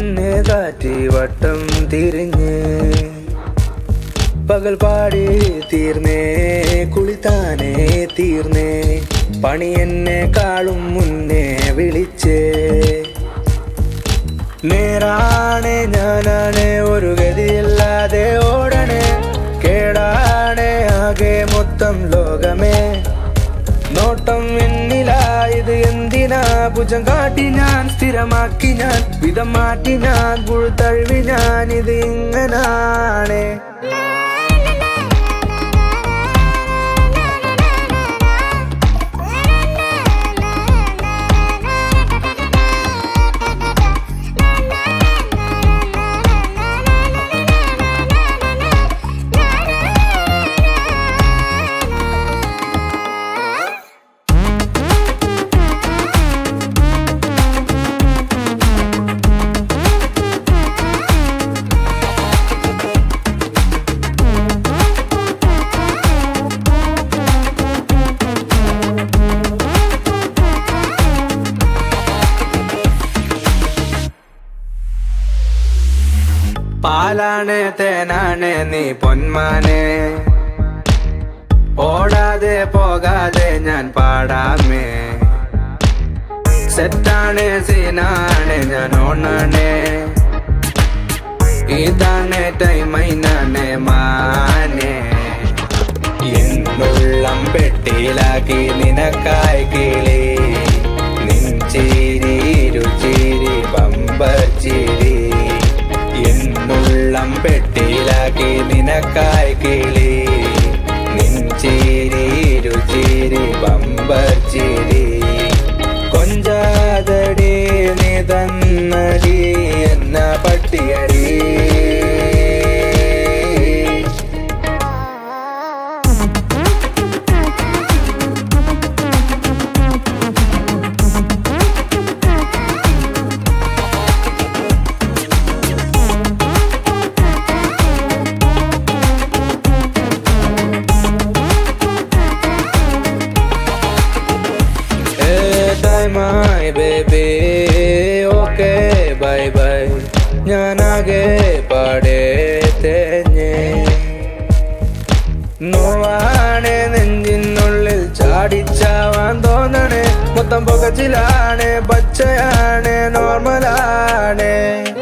എന്നെ കാറ്റി വട്ടം തിരിഞ്ഞ് പകൽ പാടി തീർന്നേ കുളിത്താനേ തീർന്നേ പണി എന്നെ കാളും മുന്നേ വിളിച്ചേ നേരാണ് ഞാനാണ് ഒരു ഗതിയില്ലാതെ ഓടണേ കേടാണ് ആകെ മൊത്തം ലോകമേ നോട്ടം എന്നിലായത് എന്തിനാ ഭുജം കാട്ടി ഞാൻ സ്ഥിരമാക്കി ഞാൻ വിധം മാറ്റി ഞാൻ പുഴുത്തഴുവി ഞാൻ ഇത് ഇങ്ങനാണ് പാലാണ് തേനാണ് നീ പൊന്മാനെ ഓടാതെ പോകാതെ ഞാൻ പാടാമേ സെറ്റാണ് സീനാണ് ഞാൻ ഓണാണ് ഇതാണ് ടൈമൈനാണ് മാനെ എന്നുള്ളം പെട്ടിയിലാക്കി നിനക്കായി കിളി നിൻ ചിരി രുചിരി ബമ്പർ ചിരി എന്നുള്ളം പെട്ടിയിലാക്കി നിനക്കായി കിളി നിൻ ചിരി രുചിരി ബമ്പർ ചിരി കൊഞ്ചാതടി നീ തന്നടി എന്ന പട്ടിയടി my baby okay bye bye ഞാനാകെ പാടേ തേഞ്ഞേ നോവാണ് നെഞ്ചിനുള്ളിൽ ചാടിച്ചാവാൻ തോന്നണേ മൊത്തം പുകച്ചിലാണ് പച്ചയാണ് നോർമലാണ്